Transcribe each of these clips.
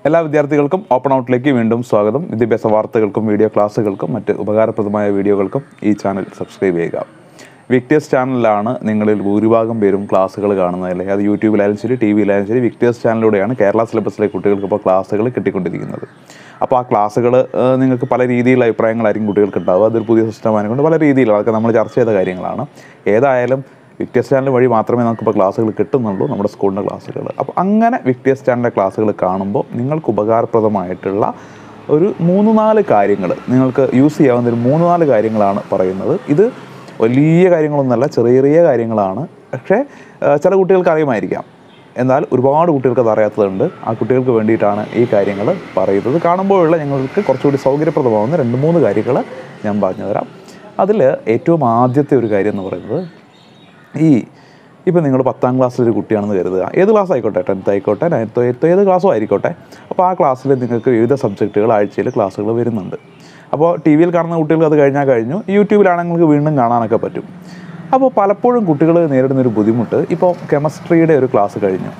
എല്ലാ വിദ്യാർത്ഥികൾക്കും ഓപ്പൺ ഔട്ടിലേക്ക് വീണ്ടും സ്വാഗതം വിദ്യാഭ്യാസ വാർത്തകൾക്കും വീഡിയോ ക്ലാസ്സുകൾക്കും മറ്റ് ഉപകാരപ്രദമായ വീഡിയോകൾക്കും ഈ ചാനൽ സബ്സ്ക്രൈബ് ചെയ്യുക വിക്ടേഴ്സ് ചാനലിലാണ് നിങ്ങളിൽ ഭൂരിഭാഗം പേരും ക്ലാസ്സുകൾ കാണുന്നത് അല്ലെങ്കിൽ അത് യൂട്യൂബിലായാലും ശരി ടി വിയിലായാലും ശരി വിക്ടേഴ്സ് ചാനലിലൂടെയാണ് കേരള സിലബസിലെ കുട്ടികൾക്ക് ഇപ്പോൾ ക്ലാസ്സുകൾ കിട്ടിക്കൊണ്ടിരിക്കുന്നത് അപ്പോൾ ആ ക്ലാസ്സുകൾ നിങ്ങൾക്ക് പല രീതിയിലുള്ള അഭിപ്രായങ്ങളായിരിക്കും കുട്ടികൾക്ക് ഉണ്ടാവുക അതൊരു പുതിയ സിസ്റ്റം ആയതുകൊണ്ട് പല രീതിയിലാണ് അതൊക്കെ നമ്മൾ ചർച്ച ചെയ്ത കാര്യങ്ങളാണ് ഏതായാലും വിക്ടേഴ്സ് ചാനൽ വഴി മാത്രമേ നമുക്കിപ്പോൾ ക്ലാസ്സുകൾ കിട്ടുന്നുള്ളൂ നമ്മുടെ സ്കൂളിൻ്റെ ക്ലാസ്സുകൾ അപ്പോൾ അങ്ങനെ വിക്ടേഴ്സ് ചാനലിൻ്റെ ക്ലാസ്സുകൾ കാണുമ്പോൾ നിങ്ങൾക്ക് ഉപകാരപ്രദമായിട്ടുള്ള ഒരു മൂന്ന് നാല് കാര്യങ്ങൾ നിങ്ങൾക്ക് യൂസ് ചെയ്യാവുന്ന ഒരു മൂന്ന് നാല് കാര്യങ്ങളാണ് പറയുന്നത് ഇത് വലിയ കാര്യങ്ങളൊന്നുമല്ല ചെറിയ ചെറിയ കാര്യങ്ങളാണ് പക്ഷേ ആ, ചില കുട്ടികൾക്ക് അറിയുമായിരിക്കാം എന്നാൽ ഒരുപാട് കുട്ടികൾക്ക് അത് അറിയാത്തതുണ്ട് ആ കുട്ടികൾക്ക് വേണ്ടിയിട്ടാണ് ഈ കാര്യങ്ങൾ പറയുന്നത് കാണുമ്പോഴുള്ള ഞങ്ങൾക്ക് കുറച്ചുകൂടി സൗകര്യപ്രദമാവുന്ന രണ്ട് മൂന്ന് കാര്യങ്ങൾ ഞാൻ പറഞ്ഞുതരാം അതിൽ ഏറ്റവും ആദ്യത്തെ ഒരു കാര്യം എന്ന് പറയുന്നത് ഈ ഇപ്പം നിങ്ങൾ പത്താം ക്ലാസ്സിലൊരു കുട്ടിയാണെന്ന് കരുതുക ഏത് ക്ലാസ് ആയിക്കോട്ടെ ടെൻത്ത് ആയിക്കോട്ടെ നയൻത്തോ എയ്ത്തോ ഏത് ക്ലാസ്സോ ആയിക്കോട്ടെ അപ്പോൾ ആ ക്ലാസ്സിൽ നിങ്ങൾക്ക് വിവിധ സബ്ജക്റ്റുകൾ ആഴ്ചയിൽ ക്ലാസ്സുകൾ വരുന്നുണ്ട് അപ്പോൾ ടി വിയിൽ കാണുന്ന കുട്ടികൾക്ക് അത് കഴിഞ്ഞാൽ കഴിഞ്ഞു യൂട്യൂബിലാണെങ്കിൽ നിങ്ങൾക്ക് വീണ്ടും കാണാനൊക്കെ പറ്റും അപ്പോൾ പലപ്പോഴും കുട്ടികൾ നേരിടുന്നൊരു ബുദ്ധിമുട്ട് ഇപ്പോൾ കെമിസ്ട്രിയുടെ ഒരു ക്ലാസ് കഴിഞ്ഞു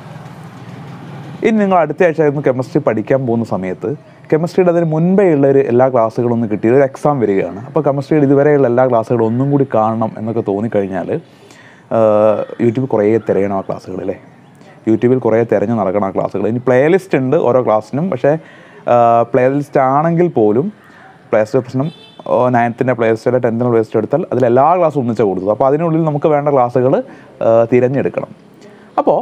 ഇനി നിങ്ങൾ അടുത്ത ആഴ്ച ആയിരുന്നു കെമിസ്ട്രി പഠിക്കാൻ പോകുന്ന സമയത്ത് കെമിസ്ട്രിയുടെ അതിന് മുൻപേ ഉള്ള ഒരു എല്ലാ ക്ലാസ്സുകളും ഒന്ന് കിട്ടിയത് ഒരു എക്സാം വരികയാണ് അപ്പോൾ കെമിസ്ട്രിയുടെ ഇതുവരെയുള്ള എല്ലാ ക്ലാസ്സുകളും ഒന്നും കൂടി കാണണം എന്നൊക്കെ തോന്നിക്കഴിഞ്ഞാൽ യൂട്യൂബിൽ കുറേ തിരയണം ആ ക്ലാസ്സുകളിലെ യൂട്യൂബിൽ കുറേ തിരഞ്ഞ് നടക്കണം ആ ക്ലാസ്സുകൾ ഇനി പ്ലേ ലിസ്റ്റ് ഉണ്ട് ഓരോ ക്ലാസ്സിനും പക്ഷേ പ്ലേ ലിസ്റ്റ് ആണെങ്കിൽ പോലും പ്ലേ ലിസ്റ്റ് പ്രശ്നം നയൻത്തിൻ്റെ പ്ലേ ലിസ്റ്റ് ടെൻത്തിൻ്റെ പ്ലേ ലിസ്റ്റ് എടുത്താൽ അതിൽ എല്ലാ ക്ലാസ്സും ഒന്നിച്ചാണ് കൊടുത്തത് അപ്പോൾ അതിനുള്ളിൽ നമുക്ക് വേണ്ട ക്ലാസ്സുകൾ തിരഞ്ഞെടുക്കണം അപ്പോൾ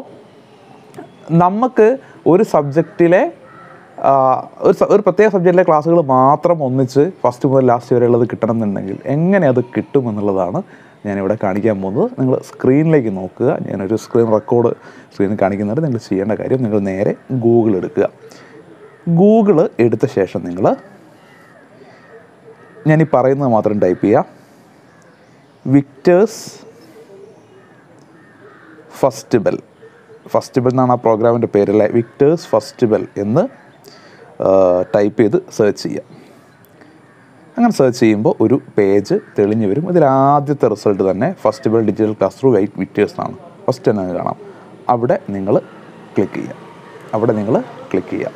നമുക്ക് ഒരു സബ്ജക്റ്റിലെ ആ, ഒരു സ- ഒരു പ്രത്യേക സബ്ജക്റ്റിലെ ക്ലാസ്സുകൾ മാത്രം ഒന്നിച്ച് ഫസ്റ്റ് മുതൽ ലാസ്റ്റ് വരെയുള്ളത് കിട്ടണം എന്നുണ്ടെങ്കിൽ എങ്ങനെ അത് കിട്ടും എന്നുള്ളതാണ് ഞാനിവിടെ കാണിക്കാൻ പോകുന്നത് നിങ്ങൾ സ്ക്രീനിലേക്ക് നോക്കുക ഞാനൊരു സ്ക്രീൻ റെക്കോർഡ് സ്ക്രീനിൽ കാണിക്കുന്നുണ്ട് നിങ്ങൾ ചെയ്യേണ്ട കാര്യം നിങ്ങൾ നേരെ ഗൂഗിൾ എടുക്കുക ഗൂഗിൾ എടുത്ത ശേഷം നിങ്ങൾ ഞാൻ ഈ പറയുന്നത് മാത്രം ടൈപ്പ് ചെയ്യുക Victers first bell first bell എന്നാണ് ആ പ്രോഗ്രാമിൻ്റെ പേരല്ലേ വിക്ടേഴ്സ് ഫസ്റ്റ് ബെൽ എന്ന് ടൈപ്പ് ചെയ്ത് സെർച്ച് ചെയ്യുക അങ്ങനെ സെർച്ച് ചെയ്യുമ്പോൾ ഒരു പേജ് തെളിഞ്ഞു വരും ഇതിൽ ആദ്യത്തെ റിസൾട്ട് തന്നെ first bell digital classroom wait Victers എന്നാണ് ഫസ്റ്റ് തന്നെ കാണാം അവിടെ നിങ്ങൾ ക്ലിക്ക് ചെയ്യുക അവിടെ നിങ്ങൾ ക്ലിക്ക് ചെയ്യുക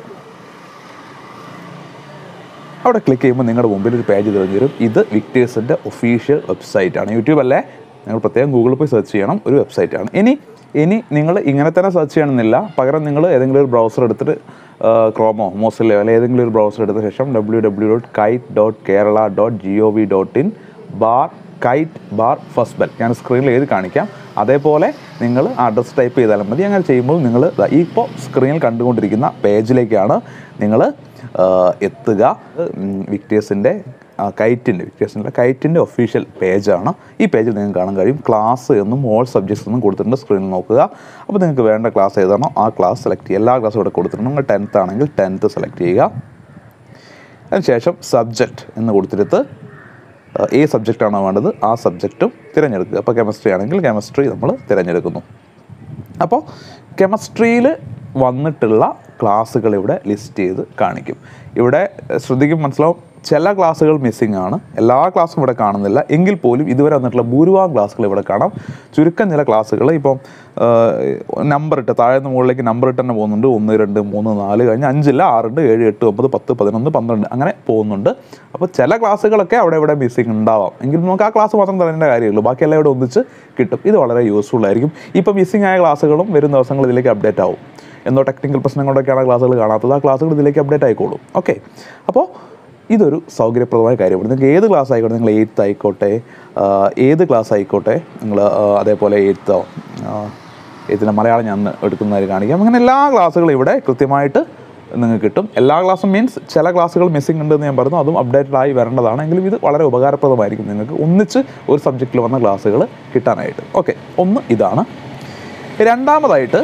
അവിടെ ക്ലിക്ക് ചെയ്യുമ്പോൾ നിങ്ങളുടെ മുമ്പിൽ ഒരു പേജ് തെളിഞ്ഞു വരും ഇത് വിക്ടേഴ്സിൻ്റെ ഒഫീഷ്യൽ വെബ്സൈറ്റ് ആണ് യൂട്യൂബ് അല്ലേ നിങ്ങൾ പ്രത്യേകം ഗൂഗിളിൽ പോയി സെർച്ച് ചെയ്യണം ഒരു വെബ്സൈറ്റ് ആണ് ഇനി ഇനി നിങ്ങൾ ഇങ്ങനെ തന്നെ സെർച്ച് ചെയ്യണമെന്നില്ല പകരം നിങ്ങൾ ഏതെങ്കിലും ഒരു ബ്രൗസർ എടുത്തിട്ട് ക്രോമോ മോസിലോ അല്ലെങ്കിൽ ഏതെങ്കിലും ഒരു ബ്രൗസർ എടുത്ത ശേഷം W W dot KITE dot Kerala dot G O V dot in bar KITE bar first bell ഞാൻ സ്ക്രീനിൽ എഴുതി കാണിക്കാം അതേപോലെ നിങ്ങൾ അഡ്രസ് ടൈപ്പ് ചെയ്താലും മതി അങ്ങനെ ചെയ്യുമ്പോൾ നിങ്ങൾ ഈ ഇപ്പോൾ സ്ക്രീനിൽ കണ്ടുകൊണ്ടിരിക്കുന്ന പേജിലേക്കാണ് നിങ്ങൾ എത്തുക വിക്ടേഴ്സിൻ്റെ കൈറ്റിൻ്റെ വിക്ടേഴ്സിൻ്റെ കൈറ്റിൻ്റെ ഒഫീഷ്യൽ പേജാണ് ഈ പേജിൽ നിങ്ങൾക്ക് കാണാൻ കഴിയും ക്ലാസ് എന്നും ഓൾ സബ്ജക്ട്സ് എന്നും കൊടുത്തിട്ടുണ്ട് സ്ക്രീനിൽ നോക്കുക അപ്പോൾ നിങ്ങൾക്ക് വേണ്ട ക്ലാസ് ഏതാണോ ആ ക്ലാസ് സെലക്ട് ചെയ്യുക എല്ലാ ക്ലാസ്സും ഇവിടെ കൊടുത്തിട്ടുണ്ട് നിങ്ങൾ ടെൻത്ത് ആണെങ്കിൽ ടെൻത്ത് സെലക്ട് ചെയ്യുക അതിനുശേഷം സബ്ജക്റ്റ് എന്ന് കൊടുത്തിട്ട് ഏഹ്, ഏത് സബ്ജക്റ്റാണോ വേണ്ടത് ആ സബ്ജക്റ്റും തിരഞ്ഞെടുക്കുക അപ്പോൾ കെമിസ്ട്രി ആണെങ്കിൽ കെമിസ്ട്രി നമ്മൾ തിരഞ്ഞെടുക്കുന്നു അപ്പോൾ കെമിസ്ട്രിയിൽ വന്നിട്ടുള്ള ക്ലാസ്സുകൾ ഇവിടെ ലിസ്റ്റ് ചെയ്ത് കാണിക്കും ഇവിടെ ഏഹ്, ശ്രദ്ധിക്കും മനസ്സിലാവും ചില ക്ലാസ്സുകൾ മിസ്സിംഗ് ആണ് എല്ലാ ക്ലാസ്സും ഇവിടെ കാണുന്നില്ല എങ്കിൽ പോലും ഇതുവരെ വന്നിട്ടുള്ള ഭൂരിഭാഗം ക്ലാസ്സുകൾ ഇവിടെ കാണാം ചുരുക്കം ചില ക്ലാസ്സുകൾ ഇപ്പം നമ്പർ ഇട്ട് താഴെ നിന്ന് മുകളിലേക്ക് നമ്പർ ഇട്ട് തന്നെ പോകുന്നുണ്ട് ഒന്ന് രണ്ട് മൂന്ന് നാല് കഴിഞ്ഞ് അഞ്ചില്ല ആറുണ്ട് ഏഴ് എട്ട് ഒമ്പത് പത്ത് പതിനൊന്ന് പന്ത്രണ്ട് അങ്ങനെ പോകുന്നുണ്ട് അപ്പോൾ ചില ക്ലാസ്സുകളൊക്കെ അവിടെ ഇവിടെ മിസ്സിംഗ് ഉണ്ടാവാം എങ്കിലും നമുക്ക് ആ ക്ലാസ് മാത്രം തരേണ്ട കാര്യമുള്ളൂ ബാക്കിയെല്ലാം ഇവിടെ ഒന്നിച്ച് കിട്ടും ഇത് വളരെ യൂസ്ഫുൾ ആയിരിക്കും ഇപ്പോൾ മിസ്സിംഗ് ആയ ക്ലാസ്സുകളും വരും ദിവസങ്ങൾ ഇതിലേക്ക് അപ്ഡേറ്റ് ആവും എന്തോ ടെക്നിക്കൽ പ്രശ്നം കൊണ്ടൊക്കെയാണ് ക്ലാസ്സുകൾ കാണാത്തത് ആ ക്ലാസ്സുകൾ ഇതിലേക്ക് അപ്ഡേറ്റ് ആയിക്കോളും ഓക്കെ അപ്പോൾ ഇതൊരു സൗകര്യപ്രദമായ കാര്യമാണ് നിങ്ങൾക്ക് ഏത് ക്ലാസ് ആയിക്കോട്ടെ നിങ്ങൾ എയ്ത്ത് ആയിക്കോട്ടെ ആ, ഏത് ക്ലാസ് ആയിക്കോട്ടെ നിങ്ങൾ ആ, അതേപോലെ എയ്ത്തോ എയ്ത്തിൻ്റെ മലയാളം ഞാൻ എടുക്കുന്നതായി കാണിക്കാം അങ്ങനെ എല്ലാ ക്ലാസ്സുകളും ഇവിടെ കൃത്യമായിട്ട് നിങ്ങൾക്ക് കിട്ടും എല്ലാ ക്ലാസ്സും മീൻസ് ചില ക്ലാസ്സുകൾ മിസ്സിംഗ് ഉണ്ടെന്ന് ഞാൻ പറഞ്ഞു അതും അപ്ഡേറ്റഡ് ആയി വരേണ്ടതാണ് എങ്കിലും ഇത് വളരെ ഉപകാരപ്രദമായിരിക്കും നിങ്ങൾക്ക് ഒന്നിച്ച് ഒരു സബ്ജക്റ്റിൽ വന്ന ക്ലാസ്സുകൾ കിട്ടാനായിട്ട് ഓക്കെ ഒന്ന് ഇതാണ് രണ്ടാമതായിട്ട്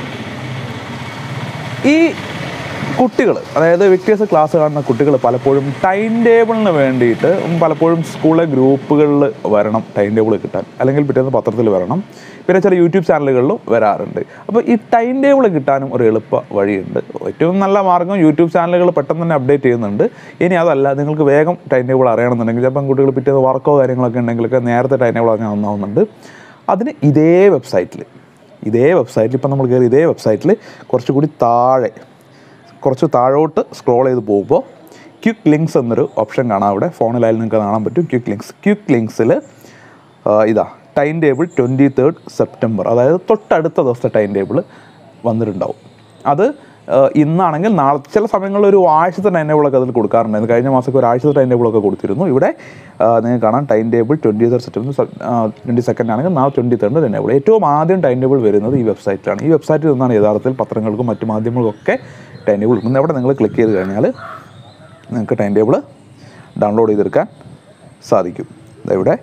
ഈ കുട്ടികൾ അതായത് വിക്ടേഴ്സ് ക്ലാസ് കാണുന്ന കുട്ടികൾ പലപ്പോഴും ടൈം ടേബിളിന് വേണ്ടിയിട്ട് പലപ്പോഴും സ്കൂളിലെ ഗ്രൂപ്പുകളിൽ വരണം ടൈം ടേബിൾ കിട്ടാൻ അല്ലെങ്കിൽ പിറ്റേന്ന് പത്രത്തിൽ വരണം പിന്നെ ചില യൂട്യൂബ് ചാനലുകളിലും വരാറുണ്ട് അപ്പോൾ ഈ ടൈം ടേബിൾ കിട്ടാനും ഒരു എളുപ്പ വഴിയുണ്ട് ഏറ്റവും നല്ല മാർഗ്ഗം യൂട്യൂബ് ചാനലുകൾ പെട്ടെന്ന് തന്നെ അപ്ഡേറ്റ് ചെയ്യുന്നുണ്ട് ഇനി അതല്ല നിങ്ങൾക്ക് വേഗം ടൈം ടേബിൾ അറിയണമെന്നുണ്ടെങ്കിൽ ചിലപ്പം കുട്ടികൾ പിറ്റേന്ന് വർക്കോ കാര്യങ്ങളൊക്കെ ഉണ്ടെങ്കിലൊക്കെ നേരത്തെ ടൈം ടേബിൾ അറിഞ്ഞാൽ നന്നാവുന്നുണ്ട് അതിന് ഇതേ വെബ്സൈറ്റിൽ ഇതേ വെബ്സൈറ്റിൽ ഇപ്പം നമ്മൾ കയറി ഇതേ വെബ്സൈറ്റിൽ കുറച്ചുകൂടി താഴെ കുറച്ച് താഴോട്ട് സ്ക്രോൾ ചെയ്ത് പോകുമ്പോൾ ക്വിക്ക് ലിങ്ക്സ് എന്നൊരു ഓപ്ഷൻ കാണാം അവിടെ ഫോണിലായാലും നിങ്ങൾക്ക് കാണാൻ പറ്റും ക്വിക്ക് ലിങ്ക്സ് ക്വിക്ക് ലിങ്ക്സിൽ ഇതാ time table twenty third September അതായത് തൊട്ടടുത്ത ദിവസത്തെ ടൈം ടേബിൾ വന്നിട്ടുണ്ടാവും അത് ആ, ഇന്നാണെങ്കിൽ നാളെ ചില സമയങ്ങളിൽ ഒരു ആഴ്ചത്തെ ടൈം ടേബിളൊക്കെ അതിൽ കൊടുക്കാറുണ്ടായിരുന്നു കഴിഞ്ഞ മാസമൊക്കെ ഒരു ആഴ്ചത്തെ ടൈം ടേബിളൊക്കെ കൊടുത്തിരുന്നു ഇവിടെ ആ, നിങ്ങൾക്ക് കാണാം time table twenty third September twenty second ആണെങ്കിൽ നാളെ ട്വൻറ്റി തേർഡ് ടൈം ടേബിൾ ഏറ്റവും ആദ്യം ടൈം ടേബിൾ വരുന്നത് ഈ വെബ്സൈറ്റിലാണ് ഈ വെബ്സൈറ്റിൽ നിന്നാണ് യഥാർത്ഥത്തിൽ പത്രങ്ങൾക്കും മറ്റു മാധ്യമങ്ങൾക്കൊക്കെ ടൈം ടേബിൾ കിട്ടുന്നത് അവിടെ നിങ്ങൾ ക്ലിക്ക് ചെയ്ത് കഴിഞ്ഞാൽ നിങ്ങൾക്ക് ടൈം ടേബിൾ ഡൗൺലോഡ് ചെയ്തെടുക്കാൻ സാധിക്കും ദാ ഇവിടെ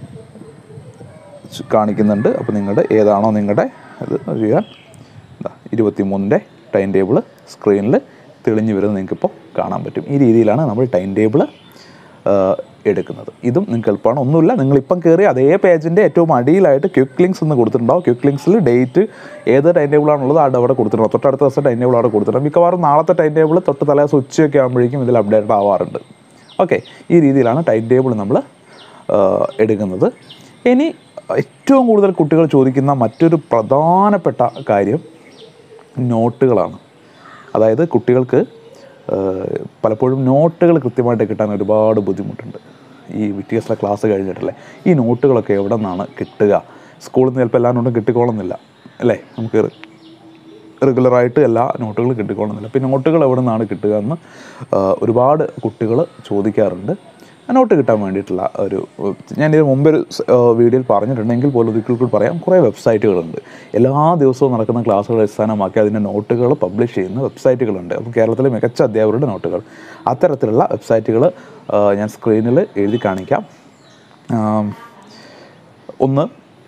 ചു- കാണിക്കുന്നുണ്ട് അപ്പോൾ നിങ്ങളുടെ ഏതാണോ നിങ്ങളുടെ അത് ചെയ്യാൻ ഇരുപത്തി മൂന്നിൻ്റെ ടൈം ടേബിൾ സ്ക്രീനിൽ തെളിഞ്ഞു വരുന്നത് നിങ്ങൾക്കിപ്പോൾ കാണാൻ പറ്റും ഈ രീതിയിലാണ് നമ്മൾ ടൈം ടേബിൾ എടുക്കുന്നത് ഇതും നിങ്ങൾക്ക് എളുപ്പമാണ് ഒന്നുമില്ല നിങ്ങളിപ്പം കയറി അതേ പേജിൻ്റെ ഏറ്റവും അടിയിലായിട്ട് ക്വിക്ക് ലിങ്ക്സ് എന്ന് കൊടുത്തിട്ടുണ്ടാവും ക്വിക്ക് ലിങ്ക്സിൽ ഡേറ്റ് ഏത് ടൈം ടേബിളാണുള്ളത് അത് അവിടെ കൊടുത്തിട്ടുണ്ടാവും തൊട്ടടുത്ത ദിവസം ടൈം ടേബിൾ അവിടെ കൊടുത്തിട്ടുണ്ട് മിക്കവാറും നാളത്തെ ടൈം ടേബിൾ തൊട്ട് തലേ ദിവസം ഉച്ചയൊക്കെ ആകുമ്പോഴേക്കും ഇതിൽ അപ്ഡേറ്റ് ആവാറുണ്ട് ഓക്കെ ഈ രീതിയിലാണ് ടൈം ടേബിൾ നമ്മൾ എടുക്കുന്നത് ഇനി ഏറ്റവും കൂടുതൽ കുട്ടികൾ ചോദിക്കുന്ന മറ്റൊരു പ്രധാനപ്പെട്ട കാര്യം നോട്ടുകളാണ് അതായത് കുട്ടികൾക്ക് ഏഹ്, പലപ്പോഴും നോട്ടുകൾ കൃത്യമായിട്ട് കിട്ടാൻ ഒരുപാട് ബുദ്ധിമുട്ടുണ്ട് ഈ വി ടി എസിലെ ക്ലാസ് കഴിഞ്ഞിട്ടല്ലേ ഈ നോട്ടുകളൊക്കെ എവിടെ നിന്നാണ് കിട്ടുക സ്കൂളിൽ നിന്ന് ചിലപ്പോൾ എല്ലാ നോട്ടും കിട്ടിക്കോളുന്നില്ല അല്ലേ നമുക്ക് റെഗുലറായിട്ട് എല്ലാ നോട്ടുകളും കിട്ടിക്കോളുന്നില്ല പിന്നെ നോട്ടുകൾ എവിടെ നിന്നാണ് കിട്ടുക എന്ന് ആ, ഒരുപാട് കുട്ടികൾ ചോദിക്കാറുണ്ട് ആ നോട്ട് കിട്ടാൻ വേണ്ടിയിട്ടുള്ള ഒരു ഞാൻ ഇതിന് മുമ്പ് ഒരു സ്- ആ, വീഡിയോയിൽ പറഞ്ഞിട്ടുണ്ടെങ്കിൽ പോലും ഒരിക്കൽ കൂടി പറയാം കുറേ വെബ്സൈറ്റുകളുണ്ട് എല്ലാ ദിവസവും നടക്കുന്ന ക്ലാസ്സുകൾ അടിസ്ഥാനമാക്കി അതിൻ്റെ നോട്ടുകൾ പബ്ലിഷ് ചെയ്യുന്ന വെബ്സൈറ്റുകളുണ്ട് അപ്പോൾ കേരളത്തിലെ മികച്ച അധ്യാപകരുടെ നോട്ടുകൾ അത്തരത്തിലുള്ള വെബ്സൈറ്റുകൾ ഞാൻ സ്ക്രീനിൽ എഴുതി കാണിക്കാം ആം, ഒന്ന്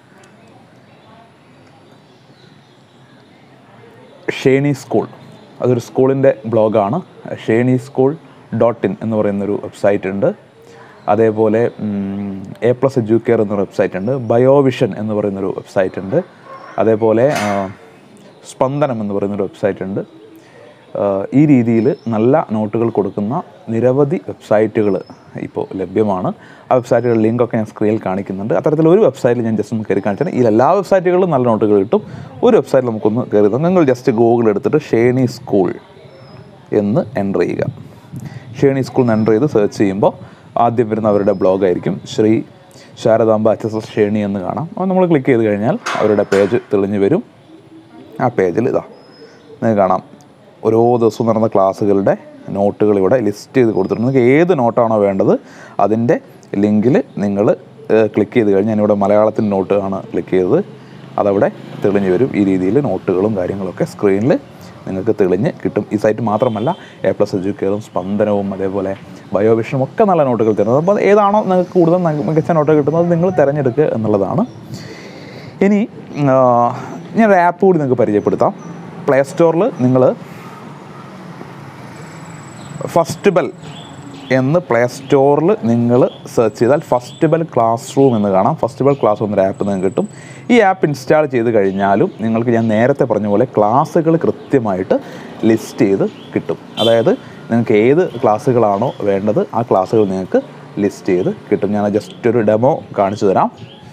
ഷേണി സ്കൂൾ അതൊരു സ്കൂളിൻ്റെ ബ്ലോഗാണ് ഷേണി സ്കൂൾ ഡോട്ട് ഇൻ എന്ന് പറയുന്നൊരു വെബ്സൈറ്റ് ഉണ്ട് അതേപോലെ എ പ്ലസ് എഡ്യൂക്കെയർ എന്നൊരു വെബ്സൈറ്റ് ഉണ്ട് ബയോവിഷൻ എന്ന് പറയുന്നൊരു വെബ്സൈറ്റ് ഉണ്ട് അതേപോലെ ആ, സ്പന്ദനം എന്ന് പറയുന്നൊരു വെബ്സൈറ്റ് ഉണ്ട് ആ, ഈ രീതിയിൽ നല്ല നോട്ടുകൾ കൊടുക്കുന്ന നിരവധി വെബ്സൈറ്റുകൾ ഇപ്പോൾ ലഭ്യമാണ് ആ വെബ്സൈറ്റുകൾ ലിങ്കൊക്കെ ഞാൻ സ്ക്രീനിൽ കാണിക്കുന്നുണ്ട് അത്തരത്തിൽ ഒരു വെബ്സൈറ്റിൽ ഞാൻ ജസ്റ്റ് ഒന്ന് കയറി കാണിച്ചാൽ ഈ എല്ലാ വെബ്സൈറ്റുകളിലും നല്ല നോട്ടുകൾ കിട്ടും ഒരു വെബ്സൈറ്റിൽ നമുക്കൊന്ന് കയറി നോക്കാം. നിങ്ങൾ ജസ്റ്റ് ഗൂഗിൾ എടുത്തിട്ട് ഷേണി സ്കൂൾ എന്ന് എൻ്റർ ചെയ്യുക ഷേണി സ്കൂൾ എന്ന് എൻ്റർ ചെയ്ത് സെർച്ച് ചെയ്യുമ്പോൾ ആദ്യം വരുന്ന അവരുടെ ബ്ലോഗായിരിക്കും Shri Sharadamba H S S Sheni എന്ന് കാണാം അപ്പോൾ നമ്മൾ ക്ലിക്ക് ചെയ്ത് കഴിഞ്ഞാൽ അവരുടെ പേജ് തെളിഞ്ഞു വരും ആ പേജിൽ ഇതാ നിങ്ങൾക്ക് കാണാം ഓരോ ദിവസവും നടന്ന ക്ലാസ്സുകളുടെ നോട്ടുകൾ ഇവിടെ ലിസ്റ്റ് ചെയ്ത് കൊടുത്തിട്ടുണ്ട് നിങ്ങൾക്ക് ഏത് നോട്ടാണോ വേണ്ടത് അതിൻ്റെ ലിങ്കിൽ നിങ്ങൾ ക്ലിക്ക് ചെയ്ത് കഴിഞ്ഞാൽ ഞാനിവിടെ മലയാളത്തിൻ്റെ നോട്ട് ആണ് ക്ലിക്ക് ചെയ്തത് അതവിടെ തെളിഞ്ഞു വരും ഈ രീതിയിൽ നോട്ടുകളും കാര്യങ്ങളൊക്കെ സ്ക്രീനിൽ നിങ്ങൾക്ക് തെളിഞ്ഞ് കിട്ടും ഈ സൈറ്റ് മാത്രമല്ല എ പ്ലസ് എഡ്യൂക്കെയറും സ്പന്ദനവും അതേപോലെ ബയോവിഷനും ഒക്കെ നല്ല നോട്ടുകൾ തരുന്നത് അപ്പോൾ ഏതാണോ നിങ്ങൾക്ക് കൂടുതൽ ന- മികച്ച നോട്ട് കിട്ടുന്നത് നിങ്ങൾ തിരഞ്ഞെടുക്കുക എന്നുള്ളതാണ് ഇനി ആ, ഞാനൊരു ആപ്പ് കൂടി നിങ്ങൾക്ക് പരിചയപ്പെടുത്താം പ്ലേ സ്റ്റോറിൽ നിങ്ങൾ ഫസ്റ്റ് ബെൽ എന്ന് പ്ലേ സ്റ്റോറിൽ നിങ്ങൾ സെർച്ച് ചെയ്താൽ ഫസ്റ്റ് ബെൽ ക്ലാസ് റൂം എന്ന് കാണാം ഫസ്റ്റ് ബെൽ ക്ലാസ് റൂം എന്നൊരു ആപ്പ് നിങ്ങൾക്ക് കിട്ടും ഈ ആപ്പ് ഇൻസ്റ്റാൾ ചെയ്ത് കഴിഞ്ഞാലും നിങ്ങൾക്ക് ഞാൻ നേരത്തെ പറഞ്ഞ പോലെ ക്ലാസ്സുകൾ കൃത്യമായിട്ട് ലിസ്റ്റ് ചെയ്ത് കിട്ടും അതായത് നിങ്ങൾക്ക് ഏത് ക്ലാസ്സുകളാണോ വേണ്ടത് ആ ക്ലാസ്സുകൾ നിങ്ങൾക്ക് ലിസ്റ്റ് ചെയ്ത് കിട്ടും ഞാൻ ജസ്റ്റ് ഒരു ഡെമോ കാണിച്ചു തരാം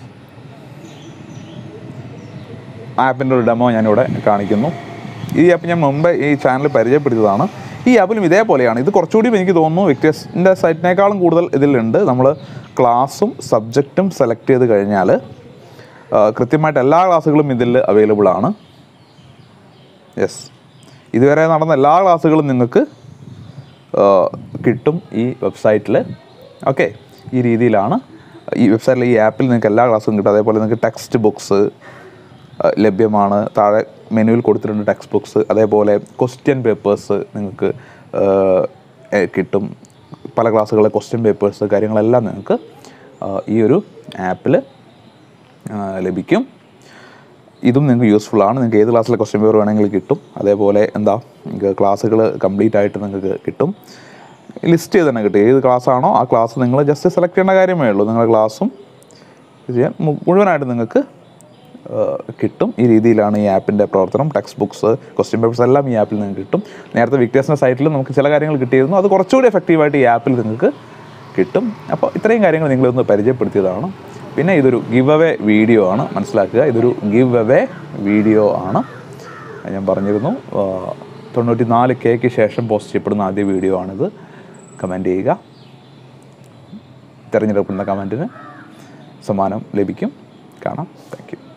ആപ്പിൻ്റെ ഒരു ഡെമോ ഞാനിവിടെ കാണിക്കുന്നു ഈ ആപ്പ് ഞാൻ മുമ്പ് ഈ ചാനൽ പരിചയപ്പെടുത്തിയതാണ് ഈ ആപ്പിലും ഇതേപോലെയാണ് ഇത് കുറച്ചുകൂടി എനിക്ക് തോന്നുന്നു വിക്ടേഴ്സിൻ്റെ സൈറ്റിനേക്കാളും കൂടുതൽ ഇതിലുണ്ട് നമ്മൾ ക്ലാസ്സും സബ്ജക്റ്റും സെലക്ട് ചെയ്ത് കഴിഞ്ഞാൽ ആ, കൃത്യമായിട്ട് എല്ലാ ക്ലാസ്സുകളും ഇതിൽ അവൈലബിൾ ആണ് യെസ് ഇതുവരെ നടന്ന എല്ലാ ക്ലാസ്സുകളും നിങ്ങൾക്ക് ആ, കിട്ടും ഈ വെബ്സൈറ്റിൽ ഓക്കെ ഈ രീതിയിലാണ് ഈ വെബ്സൈറ്റിൽ ഈ ആപ്പിൽ നിങ്ങൾക്ക് എല്ലാ ക്ലാസ്സും കിട്ടും അതേപോലെ നിങ്ങൾക്ക് ടെക്സ്റ്റ് ബുക്സ് ലഭ്യമാണ് താഴെ മെനുവിൽ കൊടുത്തിട്ടുണ്ട് ടെക്സ്റ്റ് ബുക്സ് അതേപോലെ ക്വസ്റ്റ്യൻ പേപ്പേഴ്സ് നിങ്ങൾക്ക് ആ, എ, കിട്ടും പല ക്ലാസ്സുകളിലെ ക്വസ്റ്റ്യൻ പേപ്പേഴ്സ് കാര്യങ്ങളെല്ലാം നിങ്ങൾക്ക് ആ, ഈ ഒരു ആപ്പിൽ ലഭിക്കും ഇതും നിങ്ങൾക്ക് യൂസ്ഫുൾ ആണ് നിങ്ങൾക്ക് ഏത് ക്ലാസ്സിലെ ക്വസ്റ്റ്യൻ പേപ്പർ വേണമെങ്കിൽ കിട്ടും അതേപോലെ എന്താ നിങ്ങൾക്ക് ക്ലാസ്സുകൾ കംപ്ലീറ്റ് ആയിട്ട് നിങ്ങൾക്ക് കിട്ടും ലിസ്റ്റ് ചെയ്ത് തന്നെ കിട്ടും ഏത് ക്ലാസ്സാണോ ആ ക്ലാസ് നിങ്ങൾ ജസ്റ്റ് സെലക്ട് ചെയ്യേണ്ട കാര്യമേ ഉള്ളൂ നിങ്ങളുടെ ക്ലാസ്സും ഇത് ചെയ്യാൻ മു- മുഴുവനായിട്ട് നിങ്ങൾക്ക് ഏഹ്, കിട്ടും ഈ രീതിയിലാണ് ഈ ആപ്പിൻ്റെ പ്രവർത്തനം ടെക്സ്റ്റ് ബുക്സ് ക്വസ്റ്റ്യൻ പേപ്പേഴ്സ് എല്ലാം ഈ ആപ്പിൽ നിങ്ങൾക്ക് കിട്ടും നേരത്തെ വിക്ടേഴ്സിൻ്റെ സൈറ്റിൽ നമുക്ക് ചില കാര്യങ്ങൾ കിട്ടിയിരുന്നു അത് കുറച്ചുകൂടി എഫക്റ്റീവായിട്ട് ഈ ആപ്പിൽ നിങ്ങൾക്ക് കിട്ടും അപ്പോൾ ഇത്രയും കാര്യങ്ങൾ നിങ്ങളൊന്ന് പരിചയപ്പെടുത്തിയതാണ് പിന്നെ ഇതൊരു ഗിവ് അവേ വീഡിയോ ആണ് മനസ്സിലാക്കുക ഇതൊരു ഗിവ് അവേ വീഡിയോ ആണ് ഞാൻ പറഞ്ഞിരുന്നു തൊണ്ണൂറ്റി നാല് കെക്ക് ശേഷം പോസ്റ്റ് ചെയ്യപ്പെടുന്ന ആദ്യ വീഡിയോ ആണിത് കമൻറ്റ് ചെയ്യുക തിരഞ്ഞെടുക്കുന്ന കമൻറ്റിന് സമ്മാനം ലഭിക്കും കാണാം താങ്ക് യു